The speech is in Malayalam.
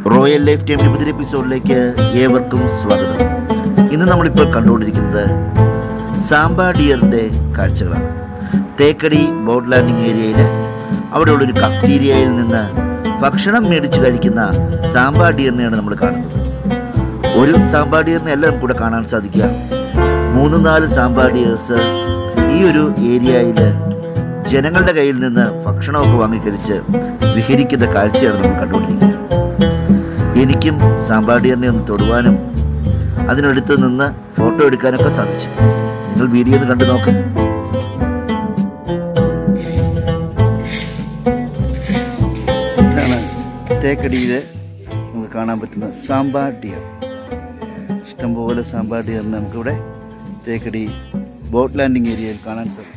റോയൽ ലൈഫ് ടൈം പുതിയ എപ്പിസോഡിലേക്ക് ഏവർക്കും സ്വാഗതം ഇന്ന് നമ്മളിപ്പോൾ കണ്ടുകൊണ്ടിരിക്കുന്നത് സാമ്പാ ഡിയറിൻ്റെ കാഴ്ചകളാണ് തേക്കടി ബോട്ട് ലാൻഡിംഗ് ഏരിയയിൽ അവിടെയുള്ളൊരു കഫ്റ്റീരിയയിൽ നിന്ന് ഭക്ഷണം മേടിച്ച് കഴിക്കുന്ന സാമ്പാ ഡിയറിനെയാണ് നമ്മൾ കാണുന്നത് ഒരു സാമ്പാ ഡിയറിനെ അല്ല നമുക്കിവിടെ കാണാൻ സാധിക്കുക മൂന്ന് നാല് സാമ്പാ ഡിയേഴ്സ് ഈ ഒരു ഏരിയയിൽ ജനങ്ങളുടെ കയ്യിൽ നിന്ന് ഭക്ഷണമൊക്കെ വാങ്ങിക്കഴിച്ച് വിഹരിക്കുന്ന കാഴ്ചയാണ് നമ്മൾ കണ്ടുകൊണ്ടിരിക്കുന്നത് എനിക്കും സാമ്പാടിയറിനെ ഒന്ന് തൊടുവാനും അതിനടുത്ത് നിന്ന് ഫോട്ടോ എടുക്കാനൊക്കെ സാധിച്ചു നിങ്ങൾ വീഡിയോ ഒന്ന് കണ്ടു നോക്ക് ഇതാണ് തേക്കടിയിൽ നമുക്ക് കാണാൻ പറ്റുന്ന സാമ്പാർ ഡിയർ ഇഷ്ടംപോലെ സാമ്പാർ ഡിയറിനെ നമുക്കിവിടെ തേക്കടി ബോട്ട് ലാൻഡിംഗ് ഏരിയയിൽ കാണാൻ സാധിക്കും